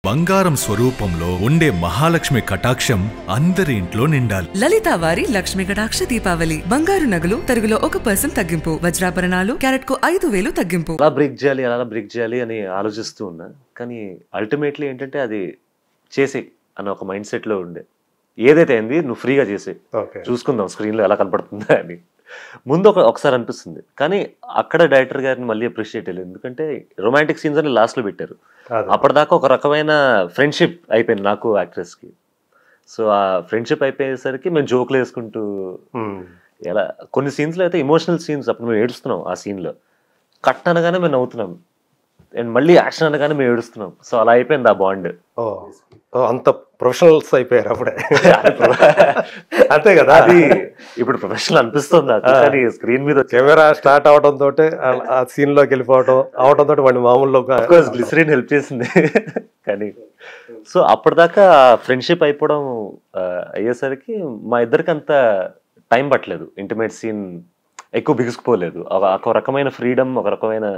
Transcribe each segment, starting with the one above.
బంగారం స్వరూపంలో ఉండే మహాలక్ష్మి కటాక్షం అందరి ఇంట్లో నిండాలి లలిత వారి లక్ష్మీ కటాక్ష దీపావళి బంగారు నగలు తరుగులో ఒక పర్సెంట్ తగ్గింపు వజ్రాభరణాలు క్యారెట్ కు ఐదు వేలు తగ్గింపు అలా బ్రేక్ చేయాలి అలా బ్రేక్ చేయాలి అని ఆలోచిస్తూ ఉన్నా కానీ అల్టిమేట్లీ ఏంటంటే అది చేసే అన్న ఒక మైండ్ సెట్లో ఉండే ఏదైతే అయింది నువ్వు ఫ్రీగా చేసే ఓకే చూసుకుందాం స్క్రీన్లో ఎలా కనపడుతుందా అని ముందు ఒక ఒకసారి అనిపిస్తుంది కానీ అక్కడ డైరెక్టర్ గారిని మళ్ళీ అప్రిషియేట్ చేయలేదు ఎందుకంటే రొమాంటిక్ సీన్స్ అని లాస్ట్లో పెట్టారు అదే. అప్పటిదాకా ఒక రకమైన ఫ్రెండ్షిప్ అయిపోయింది నాకు యాక్ట్రెస్కి సో ఆ ఫ్రెండ్షిప్ అయిపోయేసరికి మేము జోకులు వేసుకుంటూ ఉమ్. ఎలా కొన్ని సీన్స్లో అయితే ఇమోషనల్ సీన్స్ అప్పుడు మేము ఏడుస్తున్నాం ఆ సీన్లో కట్ అనగానే మేము నవ్వుతున్నాం అండ్ మళ్ళీ యాక్షన్ అనగానే మేము ఏడుస్తున్నాం సో అలా అయిపోయింది ఆ బాండ్ ఓ ఓ, అంత ప్రొఫెషనల్స్ అయిపోయారు అప్పుడే అంతే కదా అది ఇప్పుడు ప్రొఫెషనల్ అనిపిస్తుంది నాకు కానీ స్క్రీన్ మీద కెమెరా స్టార్ట్ అవడం తోటే ఆ- ఆ సీన్ లోకి వెళ్ళిపోవడం అవడం తోటి వాడిని మామూలు గ్లిసరీన్ హెల్ప్ చేసింది కానీ సో అప్పటిదాకా ఫ్రెండ్షిప్ అయిపోవడం ఆ, అయ్యేసరికి మా ఇద్దరికి అంత టైం పట్టలేదు ఇంటిమేట్ సీన్ ఎక్కువ బిగుసుకుపోలేదు ఒక- ఒక రకమైన ఫ్రీడమ్ ఒక రకమైన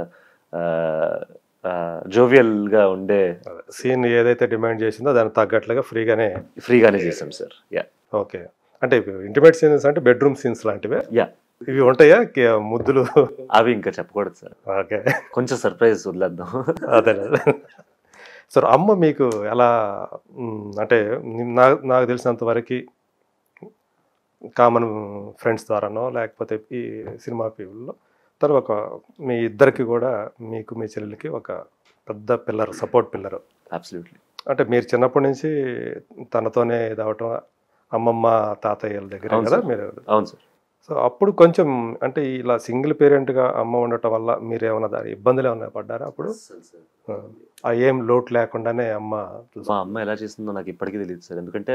జోవియల్ గా ఉండే సీన్ ఏదైతే డిమాండ్ చేసిందో దానికి తగ్గట్లుగా ఫ్రీగానే ఫ్రీగానే చేసాం సార్ యా ఓకే అంటే ఇంటిమేట్ సీన్స్ అంటే బెడ్రూమ్ సీన్స్ లాంటివే యా ఇవి ఉంటాయా కే- ముద్దులు అవి ఇంకా చెప్పకూడదు సార్ ఓకే కొంచెం సర్ప్రైజ్ వదిలేద్దాం అదే సార్ అమ్మ మీకు ఎలా మ్, అంటే నాకు నాకు తెలిసినంత వరకు కామన్ ఫ్రెండ్స్ ద్వారానో లేకపోతే ఈ సినిమా పీపుల్లో తను ఒక మీ ఇద్దరికి కూడా మీకు మీ చెల్లెలకి ఒక పెద్ద పిల్లర్ సపోర్ట్ పిల్లర్ అబ్సల్యూట్లీ అంటే మీరు చిన్నప్పటి నుంచి తనతోనే ఇదవటం అమ్మమ్మ తాతయ్యల దగ్గర అవును కదా సార్. మీరు అవును సార్ సో అప్పుడు కొంచెం అంటే ఇలా సింగిల్ పేరెంట్గా అమ్మ ఉండటం వల్ల మీరు ఏమైనా దాని ఇబ్బందులు ఏమైనా పడ్డారా అప్పుడు ఆ, ఆ ఏం లోటు లేకుండానే అమ్మ చూసు- మా అమ్మ ఎలా చేసిందో నాకు ఇప్పటికీ తెలియదు సార్ ఎందుకంటే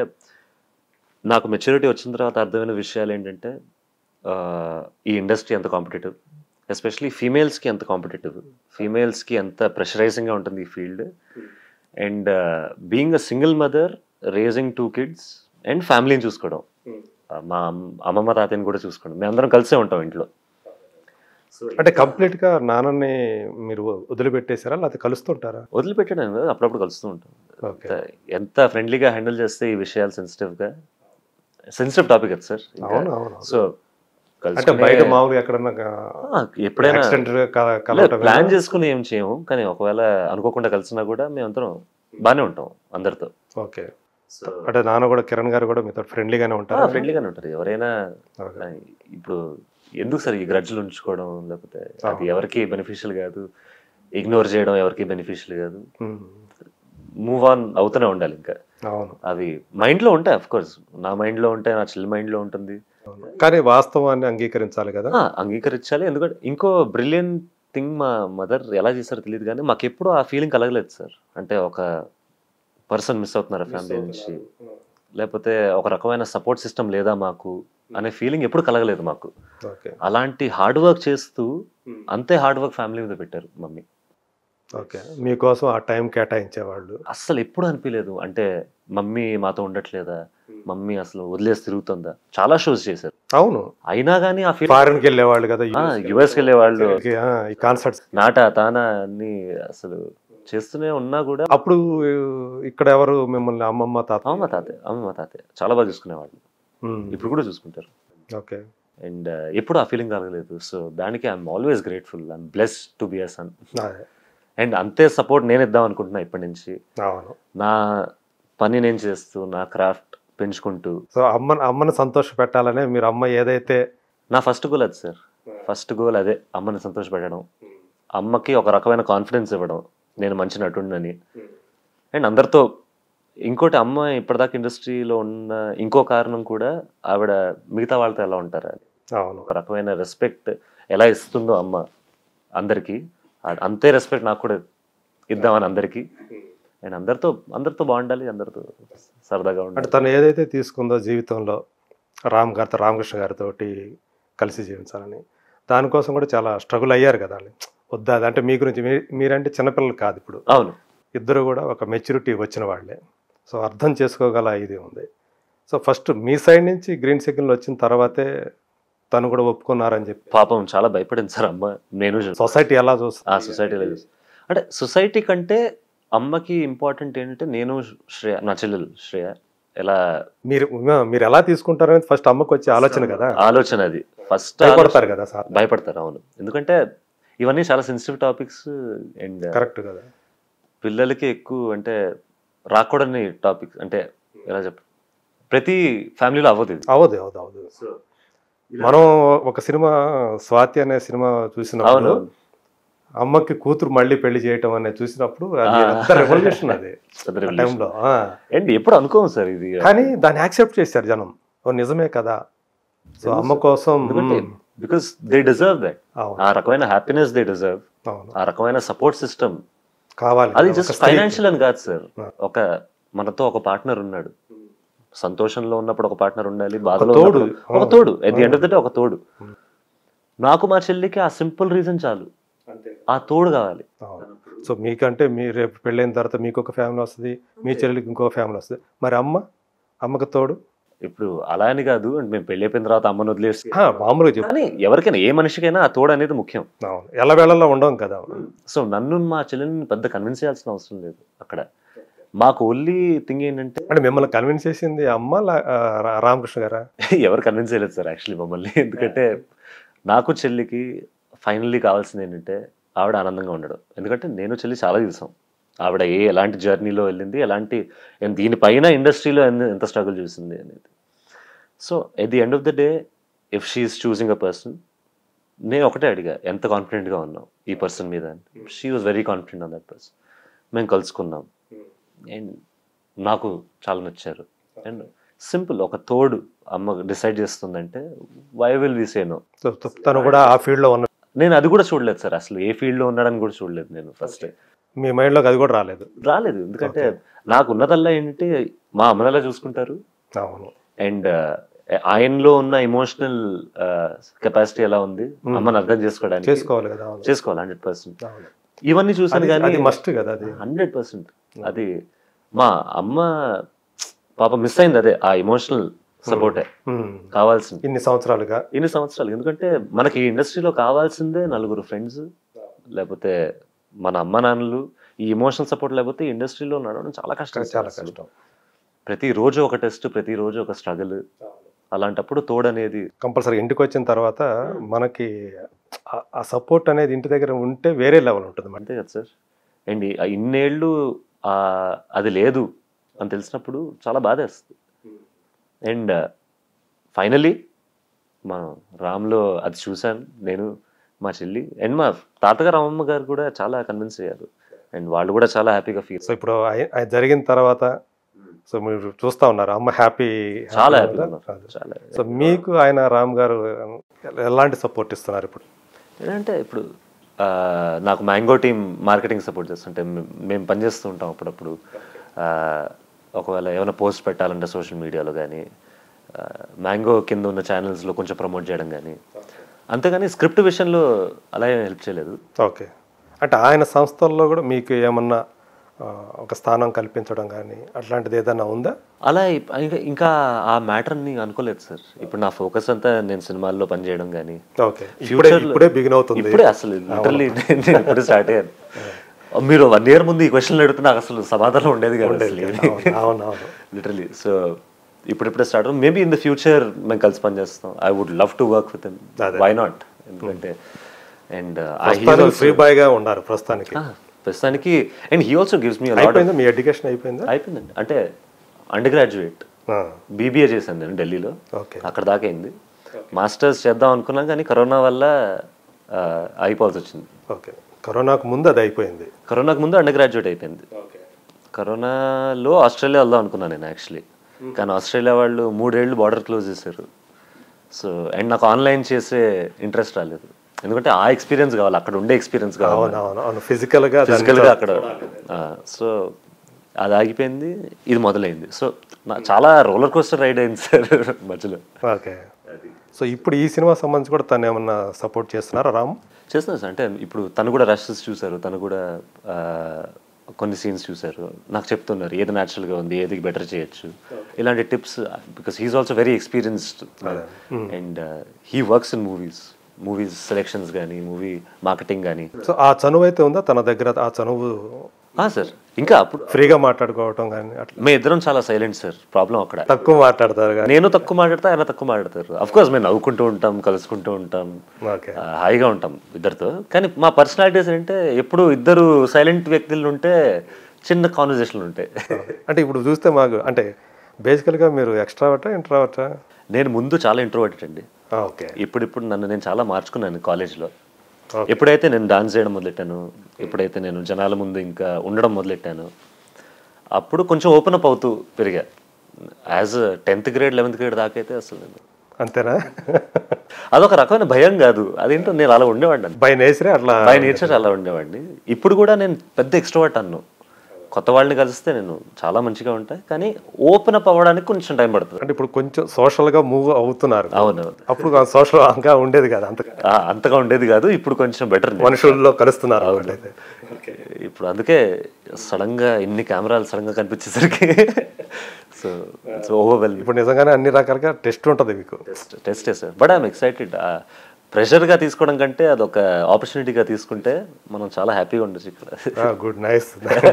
నాకు మెచ్యూరిటీ వచ్చిన తర్వాత అర్థమైన విషయాలు ఏంటంటే ఆ, ఈ ఇండస్ట్రీ ఎంత కాంపిటేటివ్ ఎస్పెషలీ ఫీమేల్స్కి ఎంత కాంపిటేటివ్ ఫీమేల్స్కి ఎంత ప్రెషరైజింగ్గా ఉంటుంది ఈ field and being a single mother raising two kids and ఫ్యామిలీని చూసుకోవడం ఆ, మా అమ్- అమ్మమ్మ తాతయ్యని కూడా చూసుకోవడం మేము అందరం కలిసే ఉంటాం ఇంట్లో అంటే కంప్లీట్ గా నాన్నని మీరు వదిలిపెట్టేశారా లేకపోతే కలుస్తుంటారా వదిలిపెట్టడం కదా అప్పుడప్పుడు కలుస్తూ ఉంటాం ఓకే ఎంత- ఎంత ఫ్రెండ్లీగా హ్యాండిల్ చేస్తే ఈ విషయాలు సెన్సిటివ్గా సెన్సిటివ్ టాపిక్ అది సార్ అవును అవును సో అంటే బయట మామూలుగా ఎక్కడన్నా ఎప్పుడైనా యాక్సిడెంట్ కలవటం ప్లాన్ చేసుకుని ఏం చేయము కానీ ఒకవేళ అనుకోకుండా కలిసినా కూడా మేము అందరం బాగానే ఉంటాం అందరితో ఓకే అంటే నాన్న కూడా కిరణ్ గారు కూడా మీతో ఫ్రెండ్లీగానే ఉంటారు ఫ్రెండ్లీగానే ఉంటారు ఎవరైనా ఓకే. ఆ, ఇప్పుడు ఎందుకు సార్ ఈ గ్రడ్జులు ఉంచుకోవడం లేకపోతే అది ఎవరికి బెనిఫిషియల్ కాదు ఇగ్నోర్ చేయడం ఎవరికి బెనిఫిషియల్ కాదు మూవ్ ఆన్ అవుతూనే ఉండాలి ఇంకా అవును అవి మైండ్లో ఉంటాయి అఫ్ కోర్స్ నా మైండ్లో ఉంటాయి నా చెల్లి మైండ్లో ఉంటుంది అవును. కానీ వాస్తవాన్ని అంగీకరించాలి కదా ఆ, అంగీకరించాలి ఎందుకంటే ఇంకో బ్రిలియంట్ థింగ్ మా మదర్ ఎలా చేస్తారో తెలియదు కానీ మాకు ఎప్పుడూ ఆ ఫీలింగ్ కలగలేదు సార్ అంటే ఒక పర్సన్ మిస్ అవుతున్నారు ఫ్యామిలీ నుంచి లేకపోతే ఒక రకమైన సపోర్ట్ సిస్టమ్ లేదా మాకు అనే ఫీలింగ్ ఎప్పుడు కలగలేదు మాకు ఓకే అలాంటి హార్డ్ వర్క్ చేస్తూ అంతే హార్డ్ వర్క్ ఫ్యామిలీ మీద పెట్టారు మమ్మీ ఓకే మీకోసం ఆ టైం కేటాయించేవాళ్ళు అస్సలు ఎప్పుడు అనిపించలేదు అంటే మమ్మీ మాతో ఉండట్లేదా మమ్మీ అసలు వదిలేసి తిరుగుతుందా చాలా షోస్ చేశారు అవును అయినా కానీ ఆ ఫీల్ ఫారెన్ కి వెళ్ళేవాళ్ళు కదా యుఎస్కి వెళ్ళే వాళ్ళు ఆ, ఈ కాన్సర్ట్స్ నాట తానా అన్ని అసలు చేస్తూనే ఉన్నా కూడా అప్పుడు ఇక్కడ ఎవరు మిమ్మల్ని అమ్మమ్మ తాత అమ్మ తాతయ్య అమ్మ తాతయ్య చాలా బాగా చూసుకునేవాళ్ళు ఉమ్, ఇప్పుడు కూడా చూసుకుంటారు ఓకే అండ్ ఎప్పుడు ఆ ఫీలింగ్ కలగలేదు సో దానికి I'm always grateful I'm bless to be a son అదే అండ్ అంతే సపోర్ట్ నేను ఇద్దాం అనుకుంటున్నా ఇప్పటి నుంచి అవును నా పని నేను చేస్తూ నా క్రాఫ్ట్ పెంచుకుంటూ సో అమ్మ అమ్మని సంతోష పెట్టాలనే మీరు అమ్మ ఏదైతే నా ఫస్ట్ గోల్ అది సార్ ఫస్ట్ గోల్ అదే అమ్మని సంతోషపెట్టడం అమ్మకి ఒక రకమైన కాన్ఫిడెన్స్ ఇవ్వడం నేను మంచి నటుండని అండ్ అందరితో ఇంకోటి అమ్మ ఇప్పటిదాకా ఇండస్ట్రీలో ఉన్న ఇంకో కారణం కూడా ఆవిడ మిగతా వాళ్ళతో ఎలా ఉంటారు అని. అవును ఒక రకమైన రెస్పెక్ట్ ఎలా ఇస్తుందో అమ్మ అందరికీ ఆ- అంతే రెస్పెక్ట్ నాకు కూడా ఇద్దామని అందరికీ అండ్ అందరితో అందరితో బాగుండాలి అందరితో సరదాగా అంటే ఉండాలి తను ఏదైతే తీసుకుందో జీవితంలో రామ్ గారితో రామకృష్ణ గారితో కలిసి జీవించాలని దానికోసం కూడా చాలా స్ట్రగుల్ అయ్యారు కదా వాళ్ళు. వద్దా అది అంటే మీ గురించి మీ- మీరంటే చిన్నపిల్లలు కాదు ఇప్పుడు అవును ఇద్దరు కూడా ఒక మెచ్యూరిటీ వచ్చిన వాళ్ళే సో అర్థం చేసుకోగల ఇది ఉంది సో ఫస్ట్ మీ సైడ్ నుంచి గ్రీన్ సిగ్నల్ వచ్చిన తర్వాతే తను కూడా ఒప్పుకున్నారని చెప్పి పాపం చాలా భయపడింది సార్ అమ్మ నేను సొసైటీ ఎలా చూస్తుంది ఆ సొసైటీలో చూసి అంటే సొసైటీ కంటే అమ్మకి ఇంపార్టెంట్ ఏంటంటే నేను శ్రేయ నా చెల్లెలు శ్రేయ ఎలా మీరు మీరు ఎలా తీసుకుంటారనేది ఫస్ట్ అమ్మకు వచ్చే ఆలోచన కదా ఆలోచన అది ఫస్ట్ భయపడతారు కదా సార్ భయపడతారు అవును ఎందుకంటే ఇవన్నీ చాలా సెన్సిటివ్ టాపిక్స్ అండ్ కరెక్ట్ కదా పిల్లలకి ఎక్కువ అంటే రాకూడని టాపిక్స్ అంటే ఎలా చెప్ప ప్రతి ఫ్యామిలీలో అవ్వదు ఇది అవదు అవదు అవదు మనం ఒక సినిమా స్వాతి అనే సినిమా చూసినప్పుడు అవును అమ్మకి కూతురు మళ్ళీ పెళ్లి చేయటం అనేది చూసినప్పుడు అది ఆ. పెద్ద రెవల్యూషన్ అది పెద్ద ఆ revolution. టైంలో ఆ. అండ్ ఎప్పుడు అనుకోము సార్ ఇది కానీ దాన్ని యాక్సెప్ట్ చేశారు జనం ఓ నిజమే కదా సో అమ్మ కోసం ఎందుకంటే hmm. Because they deserve that అవును ఆ రకమైన హ్యాపీనెస్ దే డిజర్వ్ అవును ఆ రకమైన సపోర్ట్ సిస్టమ్ కావాలి అది ఒక జస్ట్ స్త్రీకి. ఫైనాన్షియల్ అని కాదు సార్ ఆ. ఒక మనతో ఒక పార్ట్నర్ ఉన్నాడు సంతోషంలో ఉన్నప్పుడు ఒక పార్ట్నర్ ఉండాలి బాధలో తోడు. ఉన్నప్పుడు ఒక తోడు at the uh. End of the day ఒక తోడు నాకు మా చెల్లికి ఆ సింపుల్ రీజన్ చాలు ఆ తోడు కావాలి అవును. సో మీకంటే మీ రేపు పెళ్ళైన తర్వాత మీకు ఒక ఫ్యామిలీ వస్తుంది మీ చెల్లికి ఇంకో ఫ్యామిలీ వస్తుంది మరి అమ్మ అమ్మకి తోడు ఇప్పుడు అలా అని కాదు అంటే మేము పెళ్లి అయిపోయిన తర్వాత అమ్మను వదిలేసి ఆ, మామూలుగా చెప్పు కానీ ఎవరికైనా ఏ మనిషికైనా ఆ తోడు అనేది ముఖ్యం అవును ఎల్లవేళల్లో ఉండం కదా సో నన్ను మా చెల్లెని పెద్ద కన్విన్స్ చేయాల్సిన అవసరం లేదు అక్కడ మాకు ఓన్లీ థింగ్ ఏంటంటే అంటే మిమ్మల్ని కన్విన్స్ చేసింది అమ్మ లా- ఆ, రా- రామకృష్ణ గారా ఎవరు కన్విన్స్ చేయలేదు సార్ యాక్చువల్లీ మమ్మల్ని ఎందుకంటే నాకు చెల్లికి ఫైనల్లీ కావాల్సింది ఏంటంటే ఆవిడ ఆనందంగా ఉండడం ఎందుకంటే నేను చెల్లి చాలా చూసాం ఆవిడ ఏ ఎలాంటి జర్నీలో వెళ్ళింది ఎలాంటి and దీనిపైన ఇండస్ట్రీలో ఎంత స్ట్రగుల్ చూసింది అనేది so at the end of the day if she's choosing a person నేను ఒకటే అడిగా ఎంత కాన్ఫిడెంట్గా ఉన్నాం ఈ పర్సన్ మీద she was very confident on that person మేము కలుసుకున్నాం అండ్ నాకు చాలా నచ్చారు అండ్ సింపుల్ ఒక తోడు అమ్మ డిసైడ్ చేస్తుందంటే why will we say no so త- తను కూడా ఆ ఫీల్డ్ లో ఉన్న నేను అది కూడా చూడలేదు సార్ అసలు ఏ ఫీల్డ్ లో ఉన్నాడని కూడా చూడలేదు నేను ఫస్ట్ మీ మైండ్ లోకి అది కూడా రాలేదు రాలేదు ఎందుకంటే నాకు ఉన్నదల్లా ఏంటంటే మా అమ్మనలా చూసుకుంటారు అవును అండ్ ఆయనలో ఉన్న ఎమోషనల్ కెపాసిటీ ఎలా ఉంది అమ్మని అర్థం చేసుకోవడానికి చేసుకోవాలి కదా అవును చేసుకోవాలి హండ్రెడ్ పర్సెంట్ అవును. ఇవన్నీ చూసాను అది- కానీ అది మస్ట్ కదా అది హండ్రెడ్ పర్సెంట్ అది మా అమ్మ పాప మిస్ అయింది అదే ఆ ఎమోషనల్ సపోర్టే ఉమ్. కావాల్సింది ఇన్ని సంవత్సరాలుగా ఇన్ని సంవత్సరాలు ఎందుకంటే మనకి ఈ ఇండస్ట్రీలో కావాల్సిందే నలుగురు ఫ్రెండ్స్ లేకపోతే మన అమ్మ నాన్నలు ఈ ఎమోషనల్ సపోర్ట్ లేకపోతే ఈ ఇండస్ట్రీలో నడవడం చాలా కష్టం సార్ చాలా అసలు. కష్టం ప్రతి రోజు ఒక టెస్ట్ ప్రతి రోజు ఒక స్ట్రగుల్ అలాంటప్పుడు తోడు అనేది కంపల్సరీ ఇంటికి వచ్చిన తర్వాత మనకి ఆ- ఆ సపోర్ట్ అనేది ఇంటి దగ్గర ఉంటే వేరే లెవెల్ ఉంటుంది మరి అంతే కదా సార్ అండ్ ఈ- ఆ ఇన్నేళ్ళు ఆ అది లేదు అని తెలిసినప్పుడు చాలా బాధేస్తుంది అండ్ ఫైనలీ మా రామ్లో అది చూశాను నేను మా చెల్లి అండ్ మా తాతగారు అమ్మమ్మ గారు కూడా చాలా కన్విన్స్ అయ్యారు అండ్ వాళ్ళు కూడా చాలా హ్యాపీగా ఫీల్ సో ఇప్పుడు అయి- అది జరిగిన తర్వాత సో మీరు చూస్తా ఉన్నారు అమ్మ హ్యాపీ చాలా హ్యాపీగా ఉన్నారు చాలా సో మీకు ఆయన రామ్ గారు ఎలాంటి సపోర్ట్ ఇస్తున్నారు ఇప్పుడు ఏంటంటే ఇప్పుడు ఆ, నాకు మ్యాంగో టీమ్ మార్కెటింగ్ సపోర్ట్ చేస్తుంటే మేము- మేము పనిచేస్తూ ఉంటాం అప్పుడప్పుడు ఆ, ఒకవేళ ఏమైనా పోస్ట్ పెట్టాలంటే సోషల్ మీడియాలో కానీ మ్యాంగో కింద ఉన్న ఛానల్స్లో కొంచెం ప్రమోట్ చేయడం కానీ అంతేగాని స్క్రిప్ట్ విషయంలో అలా ఏం హెల్ప్ చేయలేదు ఓకే అంటే ఆయన సంస్థల్లో కూడా మీకు ఏమన్నా ఆ, ఒక స్థానం కల్పించడం కానీ అట్లాంటిది ఏదైనా ఉందా అలా ఇప్- ఇంకా ఇంకా ఆ మ్యాటర్ని అనుకోలేదు సార్ ఇప్పుడు నా ఫోకస్ అంతా నేను సినిమాల్లో పనిచేయడం కానీ ఓకే ఇప్పుడే Future లో- ఇప్పుడే బిగిన్ అవుతుంది ఇప్పుడే అసలు లిటరల్లీ నేను ఇప్పుడే స్టార్ట్ అయ్యాను మీరు వన్ ఇయర్ ముందు ఈ క్వశ్చన్ అడిగితే నాకు అసలు సమాధానం ఉండేది కాదు అవును అవును అవును లిటరలీ సో ఇప్పుడిప్పుడే start maybe in the future మేము కలిసి పనిచేస్తాం I would love to work with అదే. వై నాట్ ఎందుకంటే అండ్ ప్రస్తుతానికి ఫ్రీ బాయ్ గా ఉన్నారు ప్రస్తుతానికి ప్రస్తుతానికి and he also gives me lot అయిపోయిందా మీ ఎడ్యుకేషన్ అయిపోయిందా అయిపోయిందండి అంటే అండర్ గ్రాడ్యుయేట్ ఆ, బీబీఏ చేశాను నేను ఢిల్లీలో ఓకే అక్కడ దాకా అయింది మాస్టర్స్ చేద్దాం అనుకున్నాం కానీ కరోనా వల్ల ఆ, అయిపోవాల్సి వచ్చింది ఓకే కరోనాకు ముందు అది అయిపోయింది కరోనాకు ముందు అండర్ గ్రాడ్యుయేట్ అయిపోయింది ఓకే కరోనాలో ఆస్ట్రేలియా వెళ్దాం అనుకున్నాను నేను యాక్చువల్లీ కానీ ఆస్ట్రేలియా వాళ్ళు మూడేళ్ళు బార్డర్ క్లోజ్ చేశారు సో అండ్ నాకు ఆన్లైన్ చేసే ఇంట్రెస్ట్ రాలేదు ఎందుకంటే ఆ ఎక్స్పీరియన్స్ కావాలి అక్కడ ఉండే ఎక్స్పీరియన్స్ కావాలి అవును అవును అవును ఫిజికల్ గా దాన్ని ఫిజికల్గా అక్కడ సో అది ఆగిపోయింది ఇది మొదలైంది సో నా చాలా రోలర్ కోస్టర్ రైడ్ అయింది సార్ మధ్యలో ఓకే సో ఇప్పుడు ఈ సినిమా సంబంధించి కూడా తను ఏమన్నా సపోర్ట్ చేస్తున్నారా రామ్ చేస్తున్నారు సార్ అంటే ఇప్పుడు తను కూడా రషెస్ చూశారు తను కూడా ఆ, కొన్ని సీన్స్ చూశారు నాకు చెప్తున్నారు ఏది న్యాచురల్గా ఉంది ఏది బెటర్ చేయొచ్చు ఇలాంటి tips because he's also very experienced and he works in movies movies selections కానీ మూవీ మార్కెటింగ్ కానీ సో ఆ చనువు అయితే ఉందా తన దగ్గర ఆ చనువు సార్ ఇంకా అప్పుడు ఫ్రీగా మాట్లాడుకోవటం కానీ అట్లా మే ఇద్దరం చాలా సైలెంట్ సార్ ప్రాబ్లం అక్కడ తక్కువ మాట్లాడతారు కానీ నేను తక్కువ మాట్లాడతా ఆయన తక్కువ మాట్లాడతారు అఫ్ కోర్స్ మేము నవ్వుకుంటూ ఉంటాం కలుసుకుంటూ ఉంటాం ఓకే ఆ, హాయిగా ఉంటాం ఇద్దరితో కానీ మా పర్సనాలిటీస్ ఏంటంటే ఎప్పుడు ఇద్దరు సైలెంట్ వ్యక్తులు ఉంటే చిన్న కాన్వర్జేషన్లు ఉంటాయి అంటే ఇప్పుడు చూస్తే మాకు అంటే బేసికల్గా మీరు ఎక్స్ట్రావటా ఇంట్రావటా నేను ముందు చాలా ఇంట్రోవర్టెడ్ అండి ఓకే ఇప్పుడు ఇప్పుడు నన్ను నేను చాలా మార్చుకున్నాను కాలేజ్లో ఎప్పుడైతే నేను డాన్స్ చేయడం మొదలెట్టాను ఎప్పుడైతే నేను జనాల ముందు ఇంకా ఉండడం మొదలెట్టాను అప్పుడు కొంచెం ఓపెన్ అప్ అవుతూ పెరిగా as tenth grade eleventh grade దాకా అయితే అసలు నేను అంతేనా అదొక రకమైన భయం కాదు అదేంటో నేను అలా ఉండేవాడిని బై నేచరే అట్లా బై నేచర్ అలా ఉండేవాడిని ఇప్పుడు కూడా నేను పెద్ద ఎక్స్ట్రోవర్ట్ అన్ను కొత్త వాళ్ళని కలిస్తే నేను చాలా మంచిగా ఉంటాయి కానీ ఓపెన్ అప్ అవ్వడానికి కొంచెం టైం పడుతుంది అంటే ఇప్పుడు కొంచెం సోషల్గా మూవ్ అవుతున్నారు అవును అప్పుడు సోషల్ ఇంకా ఉండేది కదా అంత ఆ, అంతగా ఉండేది కాదు ఇప్పుడు కొంచెం బెటర్ మనుషుల్లో కలుస్తున్నారు అన్నట్లయితే ఇప్పుడు అందుకే సడన్ గా ఇన్ని కెమెరాలు సడన్ గా కనిపించేసరికి సో సో ఓవర్వెల్ ఇప్పుడు నిజంగానే అన్ని రకాలుగా టెస్ట్ ఉంటుంది మీకు test sir but I'm excited ప్రెషర్గా తీసుకోవడం కంటే అదొక ఆపర్చునిటీగా తీసుకుంటే మనం చాలా హ్యాపీగా ఉండొచ్చు ఇక్కడ గుడ్ నైస్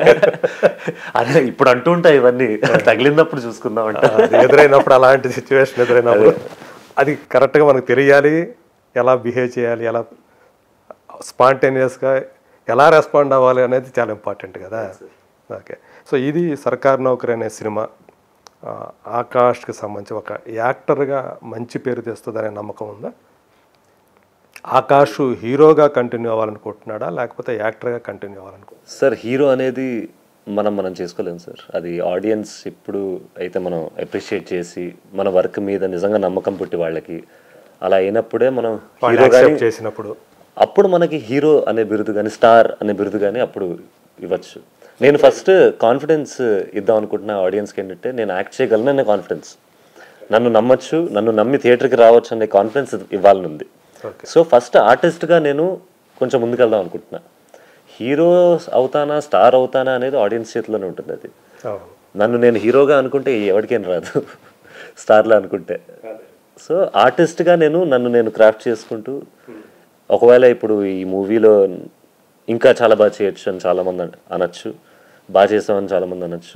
అదే ఇప్పుడు అంటూ ఉంటాయి ఇవన్నీ తగిలినప్పుడు చూసుకుందాం అంటే అది ఎదురైనప్పుడు అలాంటి సిచ్యువేషన్ ఎదురైనప్పుడు అది కరెక్ట్గా మనకు తెలియాలి ఎలా బిహేవ్ చేయాలి ఎలా స్పాంటేనియస్గా ఎలా రెస్పాండ్ అవ్వాలి అనేది చాలా ఇంపార్టెంట్ కదా ఓకే సో ఇది సర్కార్ నౌకరి అనే సినిమా ఆ, ఆకాష్కి సంబంధించి ఒక యాక్టర్గా మంచి పేరు తెస్తుందనే నమ్మకం ఉందా ఆకాష్ హీరోగా కంటిన్యూ అవ్వాలనుకుంటున్నాడా లేకపోతే యాక్టర్గా కంటిన్యూ అవ్వాలనుకుంటున్నాడా సార్ హీరో అనేది మనం మనం చేసుకోలేం సార్ అది ఆడియన్స్ ఇప్పుడు అయితే మనం అప్రిషియేట్ చేసి మన వర్క్ మీద నిజంగా నమ్మకం పుట్టి వాళ్ళకి అలా అయినప్పుడే మనం వాళ్ళు హీరో కానీ యాక్సెప్ట్ చేసినప్పుడు అప్పుడు మనకి హీరో అనే బిరుదు కానీ స్టార్ అనే బిరుదు కానీ అప్పుడు ఇవ్వచ్చు నేను ఫస్ట్ కాన్ఫిడెన్స్ ఇద్దాం అనుకుంటున్న ఆడియన్స్కి ఏంటంటే నేను యాక్ట్ చేయగలను అనే కాన్ఫిడెన్స్ నన్ను నమ్మచ్చు నన్ను నమ్మి థియేటర్కి రావచ్చు అనే కాన్ఫిడెన్స్ ఇవ్వాలని ఉంది Okay. సో ఫస్ట్ ఆర్టిస్ట్గా నేను కొంచెం ముందుకెళ్దాం అనుకుంటున్నా హీరో అవుతానా స్టార్ అవుతానా అనేది ఆడియన్స్ చేతిలోనే ఉంటుంది అది అవును నన్ను నేను హీరోగా అనుకుంటే ఎవరికేం రాదు స్టార్లా అనుకుంటే సో ఆర్టిస్ట్గా నేను నన్ను నేను క్రాఫ్ట్ చేసుకుంటూ ఒకవేళ ఇప్పుడు ఈ మూవీలో ఇంకా చాలా బాగా చేయొచ్చు అని చాలామంది అన- అనొచ్చు బాగా చేసామని చాలామంది అనొచ్చు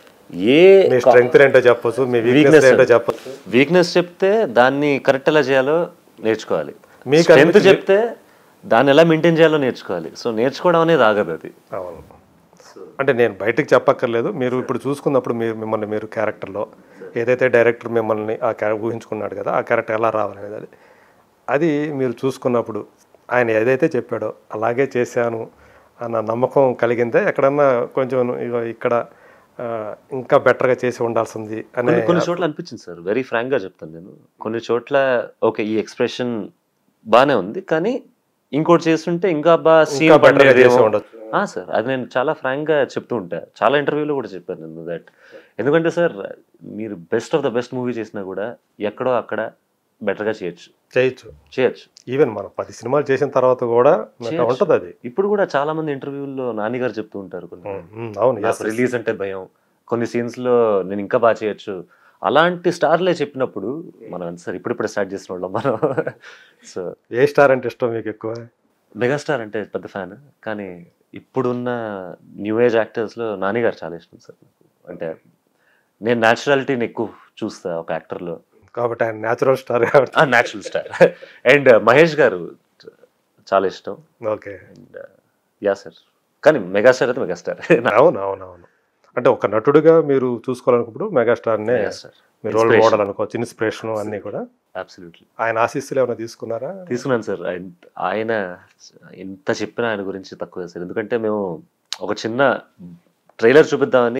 ఏ మీ స్ట్రెంగ్త్ ఏంటో చెప్పొచ్చు మీ వీక్నెస్ Weakness. ఏంటో చెప్పొచ్చు వీక్నెస్ చెప్తే దాన్ని కరెక్ట్ ఎలా చేయాలో నేర్చుకోవాలి మీకు స్ట్రెంత్ అనిపించింది- చెప్తే దాన్ని ఎలా మెయింటైన్ చేయాలో నేర్చుకోవాలి సో నేర్చుకోవడం అనేది ఆగదు అది అవును అంటే నేను బయటకు చెప్పక్కర్లేదు మీరు ఇప్పుడు చూసుకున్నప్పుడు మీరు మిమ్మల్ని మీరు క్యారెక్టర్లో ఏదైతే డైరెక్టర్ మిమ్మల్ని ఆ క్యారెక్టర్ ఊహించుకున్నాడు కదా ఆ క్యారెక్టర్ ఎలా రావాలనేది అది అది మీరు చూసుకున్నప్పుడు ఆయన ఏదైతే చెప్పాడో అలాగే చేశాను అన్న నమ్మకం కలిగిందే ఎక్కడన్నా కొంచెం ఇగో ఇక్కడ ఆ, ఇంకా బెటర్గా చేసి ఉండాల్సింది అనే కొన్ని కొన్ని చోట్ల అనిపించింది సార్ వెరీ ఫ్రాంక్ గా చెప్తాను నేను కొన్ని చోట్ల ఓకే ఈ ఎక్స్ప్రెషన్ బానే ఉంది కానీ ఇంకోటి చేస్తుంటే ఇంకా బాగా ఇంకా సీన్ better గా చేసి ఉండొచ్చు. సార్ అది నేను చాలా ఫ్రాంక్ గా చెప్తూ ఉంటా చాలా ఇంటర్వ్యూలో కూడా చెప్పాను నేను దట్ ఎందుకంటే సార్ మీరు best of the best movie చేసినా కూడా ఎక్కడో అక్కడ better గా చేయొచ్చు చేయొచ్చు చేయొచ్చు ఈవెన్ మనం పది సినిమాలు చేసిన తర్వాత కూడా చేయొచ్చు. ఉంటుంది అది ఇప్పుడు కూడా చాలా మంది ఇంటర్వ్యూల్లో నాని గారు చెప్తూ ఉంటారు కొన్ని ఉమ్, అవును yes, నాకు రిలీజ్ అంటే భయం కొన్ని సీన్స్ లో నేను ఇంకా బాగా చేయొచ్చు అలాంటి స్టార్లే చెప్పినప్పుడు మనం ఎంత సార్ ఇప్పుడిప్పుడే స్టార్ట్ చేసిన వాళ్ళం మనం సో ఏ స్టార్ అంటే ఇష్టం మీకు ఎక్కువ మెగాస్టార్ అంటే పెద్ద ఫ్యాన్ కానీ ఇప్పుడున్న న్యూ ఏజ్ యాక్టర్స్లో నాని గారు చాలా ఇష్టం సార్ నాకు అంటే నేను న్యాచురాలిటీని ఎక్కువ చూస్తా ఒక యాక్టర్లో కాబట్టి ఆయన న్యాచురల్ స్టార్ కాబట్టి natural star and Mahesh garu చాలా ఇష్టం ఓకే అండ్ యా సార్ కానీ మెగాస్టార్ అయితే మెగాస్టార్ అవును అవును అవును అంటే ఒక నటుడిగా మీరు చూసుకోవాలనుకున్నప్పుడు మెగాస్టార్నే మెగాస్టార్ మీరు రోల్ మోడల్ అనుకోవచ్చు ఇన్స్పిరేషన్ అన్నీ కూడా అబ్సల్యూట్లీ ఆయన ఆశీస్సులు ఏమైనా తీసుకున్నారా తీసుకున్నాను సార్ ఆయన- ఆయన ఎంత చెప్పినా ఆయన గురించి తక్కువే సార్ ఎందుకంటే మేము ఒక చిన్న ట్రైలర్ చూపిద్దామని